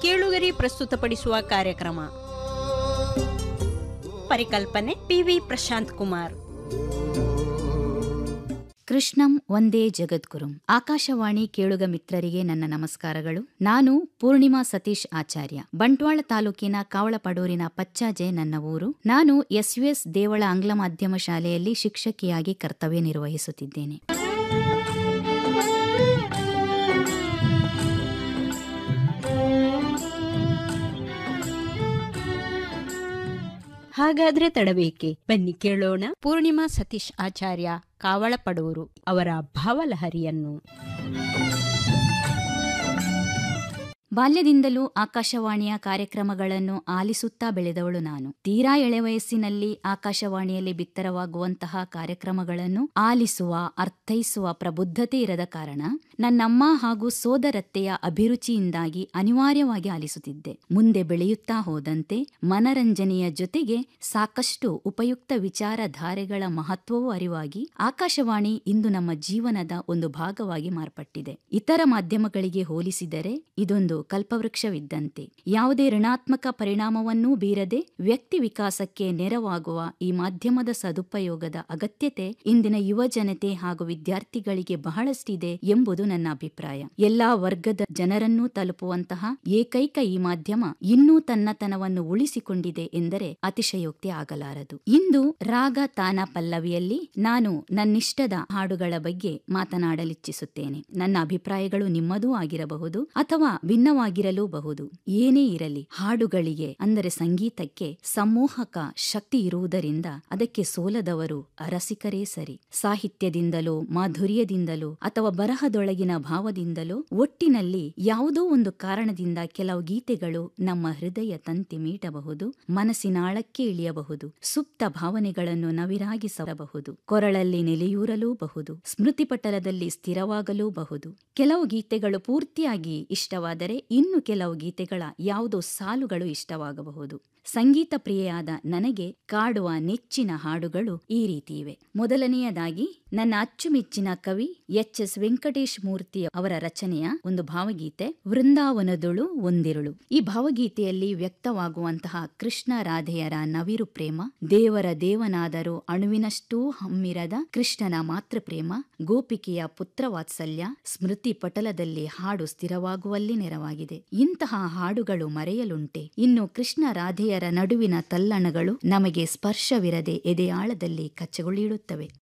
ಕೇಳುಗರಿ ಪ್ರಸ್ತುತಪಡಿಸುವ ಕಾರ್ಯಕ್ರಮ ಪರಿಕಲ್ಪನೆ ಪಿವಿ ಪ್ರಶಾಂತ್ ಕುಮಾರ್ ಕೃಷ್ಣಂ ಒಂದೇ ಜಗದ್ಗುರುಂ ಆಕಾಶವಾಣಿ ಕೇಳುಗ ಮಿತ್ರರಿಗೆ ನನ್ನ ನಮಸ್ಕಾರಗಳು ನಾನು ಪೂರ್ಣಿಮಾ ಸತೀಶ್ ಆಚಾರ್ಯ ಬಂಟ್ವಾಳ ತಾಲೂಕಿನ ಕಾವಳಪಡೂರಿನ ಪಚ್ಚಾಜೆ ನನ್ನ ಊರು ನಾನು ಎಸ್ಯುಎಸ್ ದೇವಳ ಆಂಗ್ಲ ಮಾಧ್ಯಮ ಶಾಲೆಯಲ್ಲಿ ಶಿಕ್ಷಕಿಯಾಗಿ ಕರ್ತವ್ಯ ನಿರ್ವಹಿಸುತ್ತಿದ್ದೇನೆ ಹಾಗಾದ್ರೆ ತಡಬೇಕೆ ಬನ್ನಿ ಕೇಳೋಣ ಪೂರ್ಣಿಮಾ ಸತೀಶ್ ಆಚಾರ್ಯ ಕಾವಳಪಡೂರು ಅವರ ಭಾವಲಹರಿಯನ್ನು ಬಾಲ್ಯದಿಂದಲೂ ಆಕಾಶವಾಣಿಯ ಕಾರ್ಯಕ್ರಮಗಳನ್ನು ಆಲಿಸುತ್ತಾ ಬೆಳೆದವಳು ನಾನು ತೀರಾ ಎಳೆ ವಯಸ್ಸಿನಲ್ಲಿ ಆಕಾಶವಾಣಿಯಲ್ಲಿ ಬಿತ್ತರವಾಗುವಂತಹ ಕಾರ್ಯಕ್ರಮಗಳನ್ನು ಆಲಿಸುವ ಅರ್ಥೈಸುವ ಪ್ರಬುದ್ಧತೆ ಇರದ ಕಾರಣ ನನ್ನಮ್ಮ ಹಾಗೂ ಸೋದರತ್ತೆಯ ಅಭಿರುಚಿಯಿಂದಾಗಿ ಅನಿವಾರ್ಯವಾಗಿ ಆಲಿಸುತ್ತಿದ್ದೆ ಮುಂದೆ ಬೆಳೆಯುತ್ತಾ ಹೋದಂತೆ ಮನರಂಜನೆಯ ಜೊತೆಗೆ ಸಾಕಷ್ಟು ಉಪಯುಕ್ತ ವಿಚಾರಧಾರೆಗಳ ಮಹತ್ವವೂ ಅರಿವಾಗಿ ಆಕಾಶವಾಣಿ ಇಂದು ನಮ್ಮ ಜೀವನದ ಒಂದು ಭಾಗವಾಗಿ ಮಾರ್ಪಟ್ಟಿದೆ ಇತರ ಮಾಧ್ಯಮಗಳಿಗೆ ಹೋಲಿಸಿದರೆ ಇದೊಂದು ಕಲ್ಪವೃಕ್ಷವಿದ್ದಂತೆ ಯಾವುದೇ ಋಣಾತ್ಮಕ ಪರಿಣಾಮವನ್ನೂ ಬೀರದೆ ವ್ಯಕ್ತಿ ವಿಕಾಸಕ್ಕೆ ನೆರವಾಗುವ ಈ ಮಾಧ್ಯಮದ ಸದುಪಯೋಗದ ಅಗತ್ಯತೆ ಇಂದಿನ ಯುವ ಜನತೆ ಹಾಗೂ ವಿದ್ಯಾರ್ಥಿಗಳಿಗೆ ಬಹಳಷ್ಟಿದೆ ಎಂಬುದು ನನ್ನ ಅಭಿಪ್ರಾಯ ಎಲ್ಲಾ ವರ್ಗದ ಜನರನ್ನೂ ತಲುಪುವಂತಹ ಏಕೈಕ ಈ ಮಾಧ್ಯಮ ಇನ್ನೂ ತನ್ನತನವನ್ನು ಉಳಿಸಿಕೊಂಡಿದೆ ಎಂದರೆ ಅತಿಶಯೋಕ್ತಿ ಆಗಲಾರದು ಇಂದು ರಾಗ ತಾನ ಪಲ್ಲವಿಯಲ್ಲಿ ನಾನು ನನ್ನಿಷ್ಟದ ಹಾಡುಗಳ ಬಗ್ಗೆ ಮಾತನಾಡಲಿಚ್ಛಿಸುತ್ತೇನೆ ನನ್ನ ಅಭಿಪ್ರಾಯಗಳು ನಿಮ್ಮದೂ ಆಗಿರಬಹುದು ಅಥವಾ ಭಿನ್ನವಾಗಿರಲೂಬಹುದು ಏನೇ ಇರಲಿ ಹಾಡುಗಳಿಗೆ ಅಂದರೆ ಸಂಗೀತಕ್ಕೆ ಸಮೂಹಕ ಶಕ್ತಿ ಇರುವುದರಿಂದ ಅದಕ್ಕೆ ಸೋಲದವರು ಅರಸಿಕರೇ ಸರಿ ಸಾಹಿತ್ಯದಿಂದಲೋ ಮಾಧುರ್ಯದಿಂದಲೋ ಅಥವಾ ಬರಹದೊಳಗಿನ ಭಾವದಿಂದಲೋ ಒಟ್ಟಿನಲ್ಲಿ ಯಾವುದೋ ಒಂದು ಕಾರಣದಿಂದ ಕೆಲವು ಗೀತೆಗಳು ನಮ್ಮ ಹೃದಯ ತಂತಿ ಮೀಟಬಹುದು ಮನಸ್ಸಿನಾಳಕ್ಕೆ ಇಳಿಯಬಹುದು ಸುಪ್ತ ಭಾವನೆಗಳನ್ನು ನವಿರಾಗಿಸಬಹುದು ಕೊರಳಲ್ಲಿ ನೆಲೆಯೂರಲೂಬಹುದು ಸ್ಮೃತಿಪಟಲದಲ್ಲಿ ಸ್ಥಿರವಾಗಲೂಬಹುದು ಕೆಲವು ಗೀತೆಗಳು ಪೂರ್ತಿಯಾಗಿ ಇಷ್ಟವಾದರೆ ಇನ್ನು ಕೆಲವು ಗೀತೆಗಳ ಯಾವುದೋ ಸಾಲುಗಳು ಇಷ್ಟವಾಗಬಹುದು ಸಂಗೀತ ಪ್ರಿಯೆಯಾದ ನನಗೆ ಕಾಡುವ ನೆಚ್ಚಿನ ಹಾಡುಗಳು ಈ ರೀತಿ ಇವೆ ಮೊದಲನೆಯದಾಗಿ ನನ್ನ ಅಚ್ಚುಮೆಚ್ಚಿನ ಕವಿ ಎಚ್ ಎಸ್ ವೆಂಕಟೇಶ್ ಮೂರ್ತಿ ಅವರ ರಚನೆಯ ಒಂದು ಭಾವಗೀತೆ ವೃಂದಾವನದೊಳು ಒಂದಿರುಳು ಈ ಭಾವಗೀತೆಯಲ್ಲಿ ವ್ಯಕ್ತವಾಗುವಂತಹ ಕೃಷ್ಣ ರಾಧೆಯರ ನವಿರು ಪ್ರೇಮ ದೇವರ ದೇವನಾದರೂ ಅಣುವಿನಷ್ಟೂ ಹಮ್ಮಿರದ ಕೃಷ್ಣನ ಮಾತೃ ಪ್ರೇಮ ಗೋಪಿಕೆಯ ಪುತ್ರ ವಾತ್ಸಲ್ಯ ಸ್ಮೃತಿ ಪಟಲದಲ್ಲಿ ಹಾಡು ಸ್ಥಿರವಾಗುವಲ್ಲಿ ನೆರವಾಗಿದೆ ಇಂತಹ ಹಾಡುಗಳು ಮರೆಯಲುಂಟೆ ಇನ್ನು ಕೃಷ್ಣ ರಾಧೆಯರ ನಡುವಿನ ತಲ್ಲಣಗಳು ನಮಗೆ ಸ್ಪರ್ಶವಿರದೆ ಎದೆಯಾಳದಲ್ಲಿ ಕಚ್ಚಗುಳಿಯುತ್ತವೆ